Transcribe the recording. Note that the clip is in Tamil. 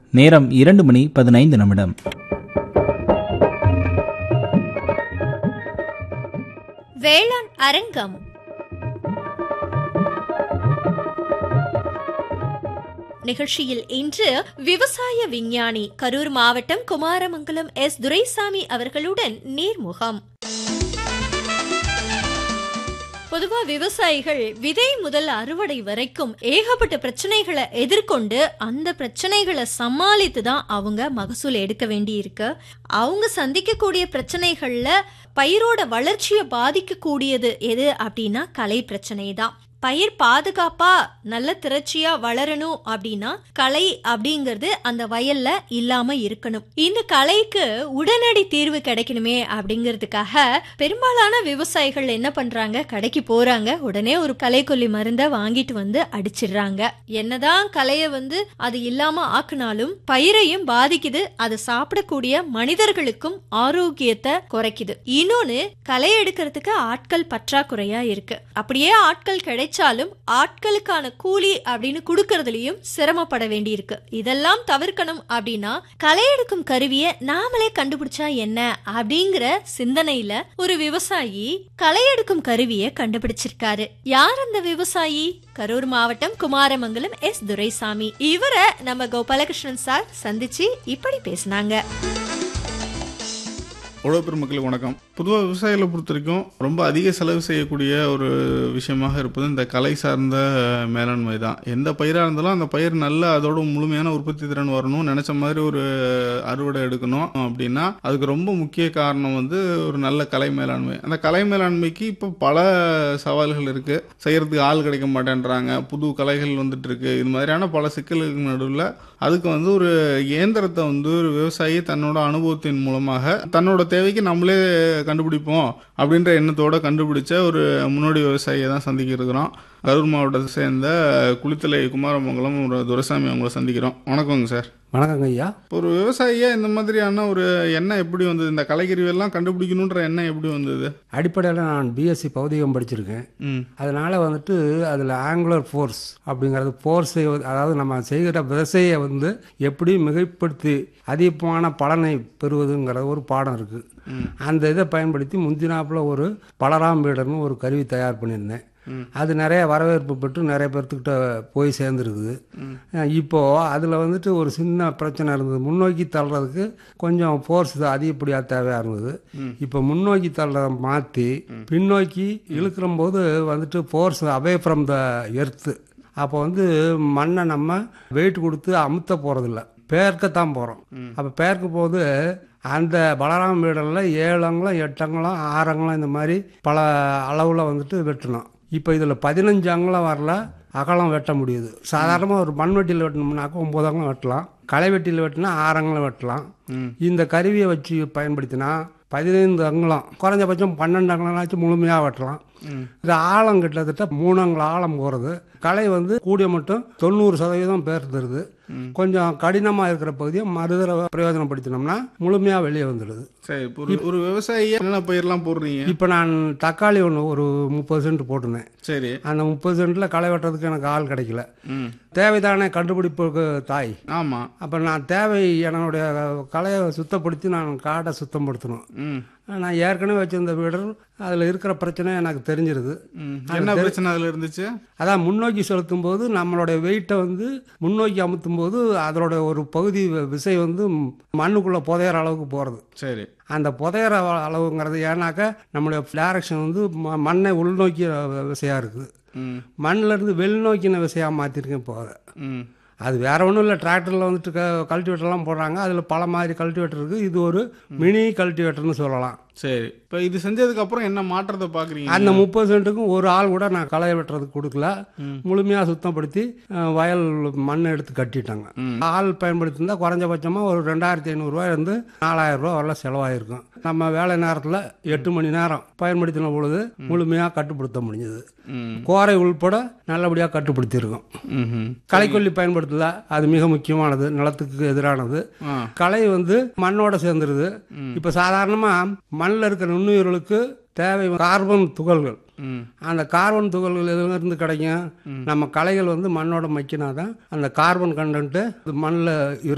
நேரம் இரண்டு மணி பதினைந்து நிமிடம் வேளாண் அரங்கம் நிகழ்ச்சியில் இன்று விவசாய விஞ்ஞானி கரூர் மாவட்டம் குமாரமங்கலம் எஸ் துரைசாமி அவர்களுடன் நேர்முகம் பொதுவா விவசாயிகள் விதை முதல் அறுவடை வரைக்கும் ஏகப்பட்ட பிரச்சனைகளை எதிர்கொண்டு அந்த பிரச்சனைகளை சமாளித்து தான் அவங்க மகசூல் எடுக்க வேண்டி இருக்கு அவங்க சந்திக்கக்கூடிய பிரச்சனைகள்ல பயிரோட வளர்ச்சியை பாதிக்கக்கூடியது எது அப்படின்னா கலை பிரச்சனை தான் பயிர் பாதுகாப்பா நல்ல திரட்சியா வளரணும் அப்படின்னா களை அப்படிங்கிறது அந்த வயல்ல இல்லாம இருக்கணும் இந்த களைக்கு உடனடி தீர்வு கிடைக்கணுமே அப்படிங்கிறதுக்காக பெரும்பாலான விவசாயிகள் என்ன பண்றாங்க கடைக்கு போறாங்க உடனே ஒரு களைக்கொல்லி மருந்தை வாங்கிட்டு வந்து அடிச்சிடுறாங்க என்னதான் களைய வந்து அது இல்லாம ஆக்குனாலும் பயிரையும் பாதிக்குது அது சாப்பிடக்கூடிய மனிதர்களுக்கும் ஆரோக்கியத்தை குறைக்குது இன்னொன்னு களை எடுக்கிறதுக்கு ஆட்கள் பற்றாக்குறையா இருக்கு அப்படியே ஆட்கள் கிடைச்சாலும் ஆட்களுக்கான கூலி அப்படின்னு கொடுக்கறதுலயும் சிரமப்பட வேண்டியிருக்கு இதெல்லாம் தவிர்க்கணும் அப்படின்னா களை எடுக்கும் கருவியை நாமளே கண்டுபிடிச்சா என்ன அப்படிங்கிற சிந்தனையில ஒரு விவசாயி களை எடுக்கும் கருவியை கண்டுபிடிச்சிருக்காரு யார் அந்த விவசாயி கரூர் மாவட்டம் குமாரமங்கலம் எஸ் துரைசாமி இவரை நம்ம கோபாலகிருஷ்ணன் சார் சந்திச்சு இப்படி பேசினாங்க உழவு பெருமக்களுக்கு வணக்கம் பொதுவாக விவசாயிகளை பொறுத்த வரைக்கும் ரொம்ப அதிக செலவு செய்யக்கூடிய ஒரு விஷயமாக இருப்பது இந்த கலை சார்ந்த மேலாண்மை தான் எந்த பயிராக இருந்தாலும் அந்த பயிர் நல்ல அதோட முழுமையான உற்பத்தி திறன் வரணும் நினச்ச மாதிரி ஒரு அறுவடை எடுக்கணும் அப்படின்னா அதுக்கு ரொம்ப முக்கிய காரணம் வந்து ஒரு நல்ல கலை மேலாண்மை அந்த கலை மேலாண்மைக்கு இப்போ பல சவால்கள் இருக்குது செய்கிறதுக்கு ஆள் கிடைக்க மாட்டேன்றாங்க புது கலைகள் வந்துட்டு இருக்கு இது மாதிரியான பல சிக்கல்களுக்கு நடுவில் அதுக்கு வந்து ஒரு இயந்திரத்தை வந்து ஒரு விவசாயி தன்னோட அனுபவத்தின் மூலமாக தன்னோட தேவைக்கு நம்மளே கண்டுபிடிப்போம் அப்படின்ற எண்ணத்தோட கண்டுபிடிச்ச ஒரு முன்னோடி விவசாயியை தான் சந்திக்க இருக்கிறோம் கரூர் மாவட்டத்தை சேர்ந்த குளித்தலை குமாரமங்கலம் ஒரு துரைசாமி அவங்கள சந்திக்கிறோம் வணக்கங்க சார் வணக்கங்க ஐயா ஒரு விவசாயியா இந்த மாதிரியான ஒரு எண்ணம் எப்படி வந்தது இந்த கலைக்கருவியெல்லாம் கண்டுபிடிக்கணுன்ற எண்ணம் எப்படி வந்தது அடிப்படையில் நான் பிஎஸ்சி பௌதிகம் படிச்சிருக்கேன் ம் அதனால் வந்துட்டு அதில் ஆங்குலர் ஃபோர்ஸ் அப்படிங்கிறது ஃபோர்ஸை அதாவது நம்ம செய்கிற விவசாயியை வந்து எப்படி மிகைப்படுத்தி அதிகமான பலனை பெறுவதுங்கிற ஒரு பாடம் இருக்குது அந்த இதை பயன்படுத்தி முந்தினாப்புல ஒரு பலராம் வீடர்னு ஒரு கருவி தயார் பண்ணியிருந்தேன் அது நிறைய வரவேற்பு பெற்று நிறைய பேர்த்துக்கிட்ட போய் சேர்ந்துருக்குது இப்போ அதில் வந்துட்டு ஒரு சின்ன பிரச்சனை இருந்தது முன்னோக்கி தள்ளுறதுக்கு கொஞ்சம் ஃபோர்ஸ் அதிகப்படியாக தேவையாக இருந்தது இப்போ முன்னோக்கி தள்ளுறத மாற்றி பின்னோக்கி இழுக்கிற போது வந்துட்டு force away from the earth அப்போ வந்து மண்ணை நம்ம வெயிட் கொடுத்து அமுத்த போகிறதில்ல பேர்க்கத்தான் போகிறோம் அப்போ பேர்க்க போது அந்த பலராம வீடலில் ஏழு அங்குலம் எட்டு அங்குலம் ஆறு அங்குலம் இந்த மாதிரி பல அளவில் வந்துட்டு வெட்டணும் இப்போ இதில் பதினஞ்சு அங்குலம் வரல அகலம் வெட்ட முடியுது சாதாரணமாக ஒரு மண்வெட்டியில் வெட்டணும்னாக்கா ஒம்பது அங்குலம் வெட்டலாம் களை வெட்டியில் வெட்டினா ஆறு அங்குலம் வெட்டலாம் இந்த கருவியை வச்சு பயன்படுத்தினா பதினைந்து அங்குலம் குறைஞ்சபட்சம் பன்னெண்டு அங்குலம்னாச்சும் முழுமையாக வெட்டலாம் இது ஆழம் கிட்டத்தட்ட மூணு அங்குலம் ஆழம் போகிறது களை வந்து கூடிய மட்டும் தொண்ணூறு சதவீதம் பேர் தருது கொஞ்சம் கடினமாக இருக்கிற பகுதியை மறுதர பிரயோஜனப்படுத்தினோம்னா முழுமையாக வெளியே வந்துடுது சரி இப்போ ஒரு- ஒரு விவசாயியா என்னென்ன பயிரெல்லாம் போடுறீங்க இப்போ நான் தக்காளி ஒன்று ஒரு முப்பது சென்ட் போட்டிருந்தேன் சரி அந்த முப்பது சென்ட்டில் களை வெட்டுறதுக்கு எனக்கு ஆள் கிடைக்கல ம் தேவைதானே கண்டுபிடிப்புக்கு தாய் ஆமாம் அப்போ நான் தேவை என்னுடைய களையை சுத்தப்படுத்தி நான் காடை சுத்தப்படுத்தணும் ம் நான் ஏற்கனவே வச்சிருந்த வீடர் அதில் இருக்கிற பிரச்சனை எனக்கு தெரிஞ்சிருது ம். என்ன பிரச்சனை அதில் இருந்துச்சு அதான் முன்னோக்கி செலுத்தும் போது நம்மளுடைய வெயிட்டை வந்து முன்னோக்கி அமுத்தும் போது அதோட ஒரு பகுதி வி- விசை வந்து மண்ணுக்குள்ளே புதையிற அளவுக்கு போகிறது சரி அந்த புதையிற அள- அளவுங்கிறது ஏன்னாக்கா நம்மளுடைய டைரக்ஷன் வந்து ம- மண்ணை உள்நோக்கிய விசையாக இருக்குது ம் மண்ணில் இருந்து வெளிநோக்கின விசையாக மாற்றிருக்கேன் இப்போ அதை ம் அது வேற ஒன்றும் இல்லை டிராக்டரில் வந்துட்டு க கல்டிவேட்டர்லாம் போடுறாங்க அதில் பல மாதிரி கல்டிவேட்டர் இருக்குது இது ஒரு மினி கல்டிவேட்டர்னு சொல்லலாம் சரி இப்போ இது செஞ்சதுக்கு அப்புறம் என்ன மாற்றத்தை பார்க்குறீங்க அந்த முப்பது சென்ட்டுக்கும் ஒரு ஆள் கூட நான் களை வெட்டுறதுக்கு கொடுக்கல முழுமையாக சுத்தப்படுத்தி அஹ், வயல் மண் எடுத்து கட்டிட்டாங்க ஆள் பயன்படுத்தியிருந்தா குறைஞ்சபட்சமாக ஒரு ரெண்டாயிரத்தி ஐநூறுரூவாயிருந்து நாலாயிரம் ரூபா வரல செலவாயிருக்கும் நம்ம வேலை நேரத்தில் எட்டு மணி நேரம் பயன்படுத்தின பொழுது முழுமையாக கட்டுப்படுத்த முடிஞ்சது ம் கோரை உள்பட நல்லபடியாக கட்டுப்படுத்தியிருக்கோம் ம் களைக்கொல்லி பயன்படுத்தல அது மிக முக்கியமானது நிலத்துக்கு எதிரானது ஆ களை வந்து மண்ணோட சேர்ந்துருது இப்போ சாதாரணமாக மண்ணில் இருக்கிற நுண்ணுயிர்களுக்கு தேவை கார்பன் துகள்கள் ம் அந்த கார்பன் துகள்கள் எதுலேருந்து கிடைக்கும் நம்ம களைகள் வந்து மண்ணோட மக்கினா தான் அந்த கார்பன் கண்டென்ட்டு மண்ணில்